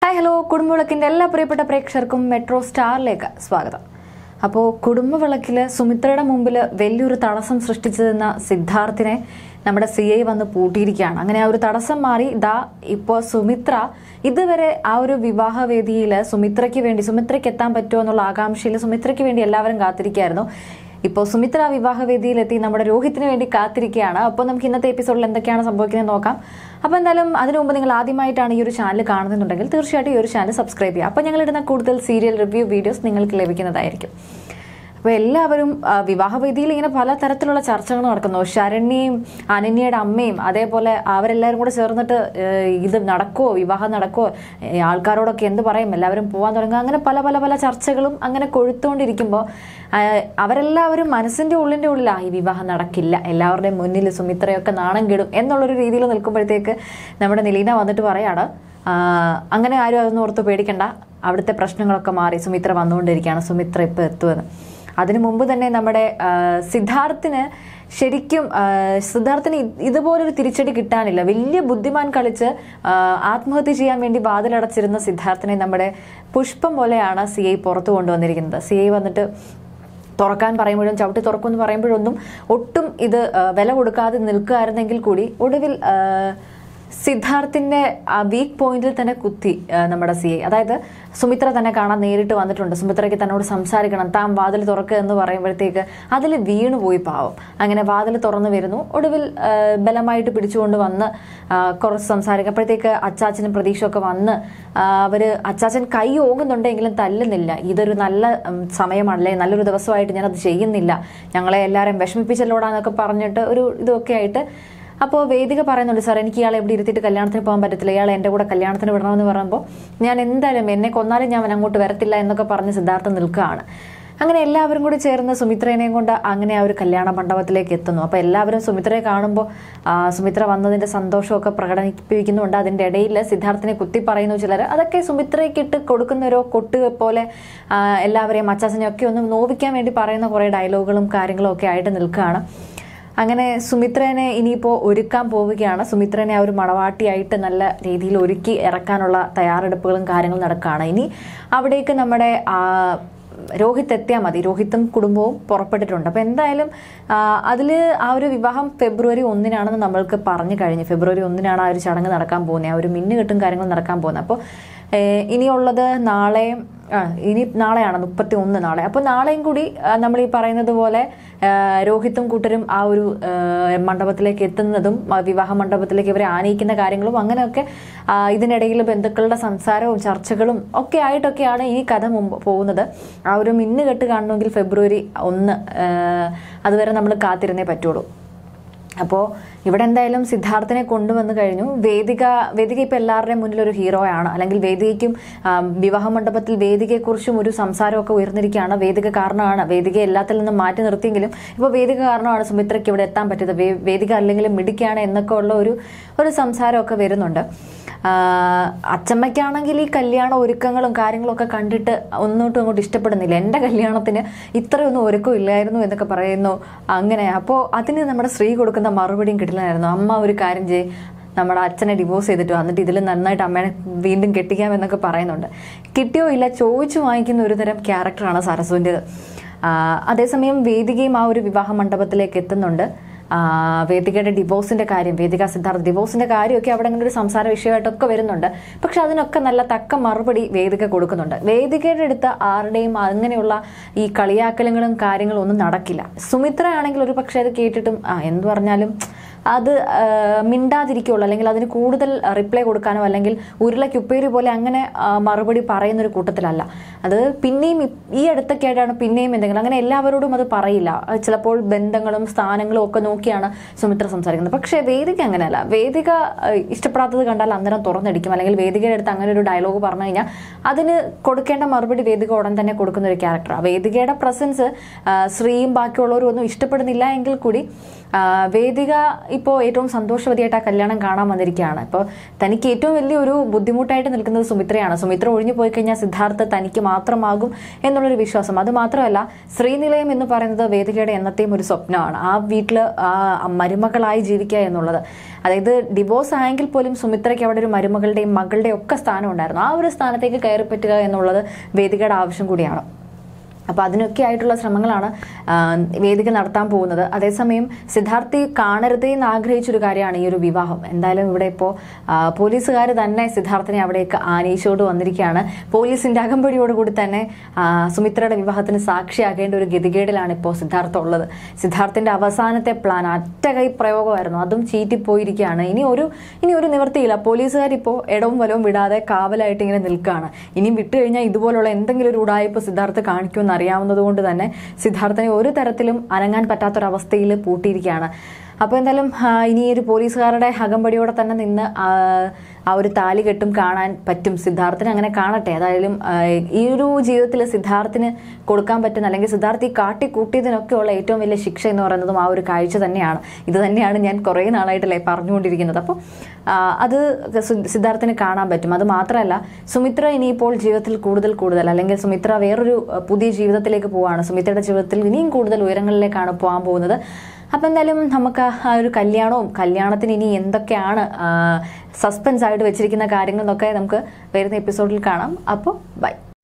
hi hello കുടുംബവിളക്കിന്റെ എല്ലാ പ്രിയപ്പെട്ട പ്രേക്ഷകർക്കും മെട്രോ സ്റ്റാറിലേക്ക് സ്വാഗതം അപ്പോൾ കുടുംബവിളക്കിൽ സുമിത്രയുടെ മുമ്പിൽ വലിയൊരു തടസ്സം സൃഷ്ടിച്ചതെന്ന സിദ്ധാർത്ഥിനെ നമ്മുടെ സി ഐ വന്ന് പൂട്ടിയിരിക്കുകയാണ് അങ്ങനെ ആ ഒരു തടസ്സം മാറി ദാ ഇപ്പോൾ സുമിത്ര ഇതുവരെ ആ ഒരു വിവാഹവേദിയിൽ സുമിത്രയ്ക്ക് വേണ്ടി സുമിത്രയ്ക്ക് എത്താൻ പറ്റുമോ എന്നുള്ള ആകാംക്ഷയിൽ സുമിത്രയ്ക്ക് വേണ്ടി എല്ലാവരും കാത്തിരിക്കുകയായിരുന്നു ഇപ്പോൾ സുമിത്ര വിവാഹവേദിയിലെത്തി നമ്മുടെ രോഹിത്തിന് വേണ്ടി കാത്തിരിക്കുകയാണ് അപ്പോൾ നമുക്ക് ഇന്നത്തെ എപ്പിസോഡിൽ എന്തൊക്കെയാണ് സംഭവിക്കുന്നത് നോക്കാം അപ്പോൾ എന്തായാലും അതിനു മുമ്പ് നിങ്ങൾ ആദ്യമായിട്ടാണ് ഈ ഒരു ചാനൽ കാണുന്നുണ്ടെങ്കിൽ തീർച്ചയായിട്ടും ഈ ഒരു ചാനൽ സബ്സ്ക്രൈബ് ചെയ്യുക അപ്പോൾ ഞങ്ങൾ ഇടുന്ന കൂടുതൽ സീരിയൽ റിവ്യൂ വീഡിയോസ് നിങ്ങൾക്ക് ലഭിക്കുന്നതായിരിക്കും അപ്പോൾ എല്ലാവരും ആ, വിവാഹവേദിയിൽ ഇങ്ങനെ പല തരത്തിലുള്ള ചർച്ചകൾ നടക്കുന്നു ശരണ്യയും അനന്യയുടെ അമ്മയും അതേപോലെ അവരെല്ലാവരും കൂടെ ചേർന്നിട്ട് ഏഹ്, ഇത് നടക്കുമോ വിവാഹം നടക്കുമോ ഏഹ്, ആൾക്കാരോടൊക്കെ എന്ത് പറയും എല്ലാവരും പോകാൻ തുടങ്ങുക അങ്ങനെ പല പല പല ചർച്ചകളും അങ്ങനെ കൊഴുത്തുകൊണ്ടിരിക്കുമ്പോൾ ആ, അവരെല്ലാവരും മനസ്സിന്റെ ഉള്ളിന്റെ ഉള്ളിലാ ഈ വിവാഹം നടക്കില്ല എല്ലാവരുടെയും മുന്നിൽ സുമിത്രയൊക്കെ നാണം കെടും എന്നുള്ളൊരു രീതിയിൽ നിൽക്കുമ്പോഴത്തേക്ക് നമ്മുടെ നിലീന വന്നിട്ട് പറയാണ് ആ, അങ്ങനെ ആരും അതൊന്നും ഓർത്ത് പേടിക്കണ്ട അവിടുത്തെ പ്രശ്നങ്ങളൊക്കെ മാറി സുമിത്ര വന്നുകൊണ്ടിരിക്കുകയാണ് സുമിത്ര ഇപ്പോൾ എത്തുമെന്ന് അതിനു മുമ്പ് തന്നെ നമ്മുടെ ആ, സിദ്ധാർത്ഥിന് ശരിക്കും ആ, സിദ്ധാർത്ഥിന് ഇത് ഇതുപോലൊരു തിരിച്ചടി കിട്ടാനില്ല വലിയ ബുദ്ധിമാൻ കളിച്ച് ആ, ആത്മഹത്യ ചെയ്യാൻ വേണ്ടി വാതിലടച്ചിരുന്ന സിദ്ധാർത്ഥിനെ നമ്മുടെ പുഷ്പം പോലെയാണ് സി ഐ പുറത്തു കൊണ്ടുവന്നിരിക്കുന്നത് സി ഐ വന്നിട്ട് തുറക്കാൻ പറയുമ്പോഴും ചവിട്ടി തുറക്കുമെന്ന് പറയുമ്പോഴൊന്നും ഒട്ടും ഇത് ആ, വില കൊടുക്കാതെ നിൽക്കുകയായിരുന്നെങ്കിൽ കൂടി ഒടുവിൽ ആ, സിദ്ധാർത്ഥിന്റെ ആ വീക്ക് പോയിന്റിൽ തന്നെ കുത്തി ആ, നമ്മുടെ സി ഐ അതായത് സുമിത്ര തന്നെ കാണാൻ നേരിട്ട് വന്നിട്ടുണ്ട് സുമിത്രയ്ക്ക് തന്നോട് സംസാരിക്കണം താൻ വാതിൽ തുറക്കുക എന്ന് പറയുമ്പോഴത്തേക്ക് അതിൽ വീണുപോയി പാവം അങ്ങനെ വാതിൽ തുറന്നു വരുന്നു ഒടുവിൽ ആ, ബലമായിട്ട് പിടിച്ചുകൊണ്ട് വന്ന് ആ, കുറച്ച് സംസാരിക്കുമ്പോഴത്തേക്ക് അച്ചാച്ചനും പ്രതീക്ഷയൊക്കെ വന്ന് ആ, അവര് അച്ചാച്ചൻ കൈ ഓങ്ങുന്നുണ്ടെങ്കിലും തല്ലുന്നില്ല ഇതൊരു നല്ല ഉം, സമയമാണല്ലേ നല്ലൊരു ദിവസമായിട്ട് ഞാനത് ചെയ്യുന്നില്ല ഞങ്ങളെ എല്ലാവരും വിഷമിപ്പിച്ചല്ലോടാന്നൊക്കെ പറഞ്ഞിട്ട് ഒരു ഇതൊക്കെ ആയിട്ട് അപ്പോൾ വേദിക പറയുന്നുണ്ട് സാർ എനിക്ക് ഇയാളെ എവിടെ ഇരുത്തിയിട്ട് കല്യാണത്തിന് പോകാൻ പറ്റത്തില്ല ഇയാളെ എൻ്റെ കൂടെ കല്യാണത്തിന് വിടണമെന്ന് പറയുമ്പോൾ ഞാൻ എന്തായാലും എന്നെ കൊന്നാലും ഞാൻ അങ്ങോട്ട് വരത്തില്ല എന്നൊക്കെ പറഞ്ഞ് സിദ്ധാർത്ഥം നിൽക്കുകയാണ് അങ്ങനെ എല്ലാവരും കൂടി ചേർന്ന് സുമിത്രേനെയും കൊണ്ട് അങ്ങനെ ആ ഒരു കല്യാണ മണ്ഡപത്തിലേക്ക് എത്തുന്നു അപ്പോൾ എല്ലാവരും സുമിത്രയെ കാണുമ്പോൾ ആ, സുമിത്ര വന്നതിൻ്റെ സന്തോഷമൊക്കെ പ്രകടിപ്പിക്കുന്നുണ്ട് അതിൻ്റെ ഇടയിൽ സിദ്ധാർത്ഥിനെ കുത്തി പറയുന്നു ചിലർ അതൊക്കെ സുമിത്രയ്ക്ക് ഇട്ട് കൊടുക്കുന്ന ഒരു കൊട്ട് പോലെ ആ, എല്ലാവരെയും അച്ചാച്ചനെയൊക്കെ ഒന്ന് നോവിക്കാൻ വേണ്ടി പറയുന്ന കുറേ ഡയലോഗുകളും കാര്യങ്ങളും ഒക്കെ ആയിട്ട് നിൽക്കുകയാണ് അങ്ങനെ സുമിത്രനെ ഇനിയിപ്പോൾ ഒരുക്കാൻ പോവുകയാണ് സുമിത്രനെ ആ ഒരു മണവാട്ടിയായിട്ട് നല്ല രീതിയിൽ ഒരുക്കി ഇറക്കാനുള്ള തയ്യാറെടുപ്പുകളും കാര്യങ്ങളും നടക്കുകയാണ് ഇനി അവിടേക്ക് നമ്മുടെ ആ, രോഹിത് എത്തിയാൽ മതി രോഹിത്തും കുടുംബവും പുറപ്പെട്ടിട്ടുണ്ട് അപ്പോൾ എന്തായാലും അതിൽ ആ ഒരു വിവാഹം ഫെബ്രുവരി ഒന്നിനാണെന്ന് നമ്മൾക്ക് പറഞ്ഞു കഴിഞ്ഞു ഫെബ്രുവരി ഒന്നിനാണ് ആ ഒരു ചടങ്ങ് നടക്കാൻ പോകുന്നത് ആ ഒരു മിന്നുകെട്ടും കാര്യങ്ങളും നടക്കാൻ പോകുന്നത് അപ്പോൾ ഏഹ്, ഇനിയുള്ളത് നാളെ ആ, ഇനി നാളെയാണ് മുപ്പത്തി ഒന്ന് നാളെ അപ്പോൾ നാളെയും കൂടി ആ, നമ്മൾ ഈ പറയുന്നത് പോലെ ആ, രോഹിത്തും കൂട്ടരും ആ ഒരു ആ, മണ്ഡപത്തിലേക്ക് എത്തുന്നതും ആ, വിവാഹ മണ്ഡപത്തിലേക്ക് ഇവരെ ആനയിക്കുന്ന കാര്യങ്ങളും അങ്ങനെയൊക്കെ ആ, ഇതിനിടയിൽ ബന്ധുക്കളുടെ സംസാരവും ചർച്ചകളും ഒക്കെ ആയിട്ടൊക്കെയാണ് ഈ കഥ മുമ്പ് പോകുന്നത് ആ ഒരു മിന്നുകെട്ട് കാണണമെങ്കിൽ ഫെബ്രുവരി ഒന്ന് ആ, അതുവരെ നമ്മൾ കാത്തിരുന്നേ പറ്റുള്ളൂ അപ്പോൾ ഇവിടെ എന്തായാലും സിദ്ധാർത്ഥിനെ കൊണ്ടുവന്നു കഴിഞ്ഞു വേദിക വേദിക ഇപ്പം എല്ലാവരുടെയും മുന്നിൽ ഒരു ഹീറോയാണ് അല്ലെങ്കിൽ വേദികയ്ക്കും ആ, വിവാഹ മണ്ഡപത്തിൽ വേദികയെക്കുറിച്ചും ഒരു സംസാരമൊക്കെ ഉയർന്നിരിക്കുകയാണ് വേദിക കാരണമാണ് വേദിക എല്ലാത്തിൽ നിന്നും മാറ്റി നിർത്തിയെങ്കിലും ഇപ്പോൾ വേദിക കാരണമാണ് സുമിത്രയ്ക്ക് ഇവിടെ എത്താൻ പറ്റിയത് വേ- വേദിക അല്ലെങ്കിലും മിടിക്കാണ് എന്നൊക്കെ ഉള്ള ഒരു ഒരു സംസാരമൊക്കെ വരുന്നുണ്ട് ആ, അച്ചമ്മയ്ക്കാണെങ്കിൽ ഈ കല്യാണ ഒരുക്കങ്ങളും കാര്യങ്ങളും ഒക്കെ കണ്ടിട്ട് ഒന്നോട്ടും അങ്ങോട്ട് ഇഷ്ടപ്പെടുന്നില്ല എൻ്റെ കല്യാണത്തിന് ഇത്രയൊന്നും ഒരുക്കം ഇല്ലായിരുന്നു എന്നൊക്കെ പറയുന്നു അങ്ങനെ അപ്പോൾ അതിന് നമ്മുടെ സ്ത്രീ കൊടുക്കുന്ന മറുപടിയും കിട്ടില്ലായിരുന്നു അമ്മ ഒരു കാര്യം ചെയ്യ് നമ്മുടെ അച്ഛനെ ഡിവോഴ്സ് ചെയ്തിട്ട് വന്നിട്ട് ഇതിൽ നന്നായിട്ട് അമ്മേനെ വീണ്ടും കെട്ടിക്കാം എന്നൊക്കെ പറയുന്നുണ്ട് കിട്ടിയോ ഇല്ല ചോദിച്ചു വാങ്ങിക്കുന്ന ഒരു തരം ക്യാരക്ടറാണ് സരസുവിൻ്റെത് അതേസമയം വേദികയും ആ ഒരു വിവാഹ മണ്ഡപത്തിലേക്ക് എത്തുന്നുണ്ട് ആ, വേദികയുടെ ഡിവോഴ്സിന്റെ കാര്യം വേദിക സിദ്ധാർത്ഥ ഡിവോഴ്സിന്റെ കാര്യമൊക്കെ അവിടെ അങ്ങനെ ഒരു സംസാര വിഷയമായിട്ടൊക്കെ വരുന്നുണ്ട് പക്ഷെ അതിനൊക്കെ നല്ല തക്ക മറുപടി വേദിക കൊടുക്കുന്നുണ്ട് വേദികയുടെ അടുത്ത് ആരുടെയും അങ്ങനെയുള്ള ഈ കളിയാക്കലുകളും കാര്യങ്ങളും ഒന്നും നടക്കില്ല സുമിത്ര ആണെങ്കിൽ ഒരു പക്ഷേ അത് കേട്ടിട്ടും ആ എന്ത് പറഞ്ഞാലും അത് ആ, മിണ്ടാതിരിക്കുള്ളൂ അല്ലെങ്കിൽ അതിന് കൂടുതൽ റിപ്ലൈ കൊടുക്കാനോ അല്ലെങ്കിൽ ഉരുളയ്ക്ക് ഉപ്പേരി പോലെ അങ്ങനെ ആ, മറുപടി പറയുന്ന ഒരു കൂട്ടത്തിലല്ല അത് പിന്നെയും ഇ- ഈ അടുത്തൊക്കെ ആയിട്ടാണ് പിന്നെയും എന്തെങ്കിലും അങ്ങനെ എല്ലാവരോടും അത് പറയില്ല അത് ചിലപ്പോൾ ബന്ധങ്ങളും സ്ഥാനങ്ങളും ഒക്കെ നോക്കിയാണ് സുമിത്ര സംസാരിക്കുന്നത് പക്ഷേ വേദിക അങ്ങനെയല്ല വേദിക ആ, ഇഷ്ടപ്പെടാത്തത് കണ്ടാൽ അന്നേരം തുറന്നടിക്കും അല്ലെങ്കിൽ വേദികയുടെ അടുത്ത് അങ്ങനെ ഒരു ഡയലോഗ് പറഞ്ഞു കഴിഞ്ഞാൽ അതിന് കൊടുക്കേണ്ട മറുപടി വേദിക ഉടൻ തന്നെ കൊടുക്കുന്ന ഒരു ക്യാരക്ടറാണ് വേദികയുടെ പ്രസൻസ് ശ്രീയും ബാക്കിയുള്ളവരും ഒന്നും ഇഷ്ടപ്പെടുന്നില്ല എങ്കിൽ കൂടി ആ, വേദിക ഇപ്പോൾ ഏറ്റവും സന്തോഷവതിയായിട്ട് ആ കല്യാണം കാണാൻ വന്നിരിക്കുകയാണ് ഇപ്പോൾ തനിക്ക് ഏറ്റവും വലിയൊരു ബുദ്ധിമുട്ടായിട്ട് നിൽക്കുന്നത് സുമിത്രയാണ് സുമിത്ര ഒഴിഞ്ഞു പോയി കഴിഞ്ഞാൽ സിദ്ധാർത്ഥ് തനിക്ക് മാത്രമാകും എന്നുള്ളൊരു വിശ്വാസം അത് മാത്രമല്ല ശ്രീനിലയം എന്ന് പറയുന്നത് വേദികയുടെ എന്നത്തെയും ഒരു സ്വപ്നമാണ് ആ വീട്ടിൽ മരുമകളായി ജീവിക്കുക എന്നുള്ളത് അതായത് ഡിവോഴ്സ് ആയെങ്കിൽ പോലും സുമിത്രയ്ക്ക് അവിടെ ഒരു മരുമകളുടെയും മകളുടെയും ഒക്കെ സ്ഥാനം ഉണ്ടായിരുന്നു ആ ഒരു സ്ഥാനത്തേക്ക് കയറി പറ്റുക എന്നുള്ളത് വേദികയുടെ ആവശ്യം കൂടിയാണ് അപ്പോൾ അതിനൊക്കെ ആയിട്ടുള്ള ശ്രമങ്ങളാണ് ആ, വേദിക നടത്താൻ പോകുന്നത് അതേസമയം സിദ്ധാർത്ഥി കാണരുതേ എന്ന് ആഗ്രഹിച്ചൊരു കാര്യമാണ് ഈ ഒരു വിവാഹം എന്തായാലും ഇവിടെ ഇപ്പോൾ പോലീസുകാർ തന്നെ സിദ്ധാർത്ഥിനെ അവിടേക്ക് ആനയിച്ചോട് വന്നിരിക്കുകയാണ് പോലീസിന്റെ അകമ്പടിയോടുകൂടി തന്നെ ആ, സുമിത്രയുടെ വിവാഹത്തിന് സാക്ഷിയാകേണ്ട ഒരു ഗതികേടിലാണ് ഇപ്പോൾ സിദ്ധാർത്ഥ ഉള്ളത് സിദ്ധാർത്ഥിന്റെ അവസാനത്തെ പ്ലാൻ അറ്റകൈ പ്രയോഗമായിരുന്നു അതും ചീറ്റിപ്പോയിരിക്കുകയാണ് ഇനി ഒരു ഇനി ഒരു നിവൃത്തിയില്ല പോലീസുകാർ ഇപ്പോൾ ഇടവും വലവും വിടാതെ കാവലായിട്ട് ഇങ്ങനെ നിൽക്കുകയാണ് ഇനി വിട്ടു കഴിഞ്ഞാൽ ഇതുപോലുള്ള എന്തെങ്കിലും ഒരു ഉടായ്പ സിദ്ധാർത്ഥ കാണിക്കുമെന്ന് അറിയാവുന്നത് കൊണ്ട് തന്നെ സിദ്ധാർത്ഥനെ ഒരു തരത്തിലും അനങ്ങാൻ പറ്റാത്തൊരവസ്ഥയിൽ പൂട്ടിയിരിക്കുകയാണ് അപ്പോൾ എന്തായാലും ആ, ഇനി ഈ ഒരു പോലീസുകാരുടെ അകമ്പടിയോടെ തന്നെ നിന്ന് ആ, ആ ഒരു താലി കെട്ടും കാണാൻ പറ്റും സിദ്ധാർത്ഥിന് അങ്ങനെ കാണട്ടെ അതായാലും ആ, ഈ ഒരു ജീവിതത്തിൽ സിദ്ധാർത്ഥിന് കൊടുക്കാൻ പറ്റുന്ന അല്ലെങ്കിൽ സിദ്ധാർത്ഥി കാട്ടി കൂട്ടിയതിനൊക്കെയുള്ള ഏറ്റവും വലിയ ശിക്ഷ എന്ന് പറയുന്നതും ആ ഒരു കാഴ്ച തന്നെയാണ് ഇത് തന്നെയാണ് ഞാൻ കുറേ നാളായിട്ടല്ലേ പറഞ്ഞുകൊണ്ടിരിക്കുന്നത് അപ്പോൾ ആ, അത് സി- സിദ്ധാർത്ഥിന് കാണാൻ പറ്റും അത് മാത്രമല്ല സുമിത്ര ഇനിയിപ്പോൾ ജീവിതത്തിൽ കൂടുതൽ കൂടുതൽ അല്ലെങ്കിൽ സുമിത്ര വേറൊരു ആ, പുതിയ ജീവിതത്തിലേക്ക് പോവാണ് സുമിത്രയുടെ ജീവിതത്തിൽ ഇനിയും കൂടുതൽ ഉയരങ്ങളിലേക്കാണ് പോകാൻ പോകുന്നത് അപ്പം എന്തായാലും നമുക്ക് ആ ഒരു കല്യാണവും കല്യാണത്തിന് ഇനി എന്തൊക്കെയാണ് സസ്പെൻസ് ആയിട്ട് വെച്ചിരിക്കുന്ന കാര്യങ്ങൾ എന്നൊക്കെ നമുക്ക് വരുന്ന എപ്പിസോഡിൽ കാണാം അപ്പോൾ ബൈ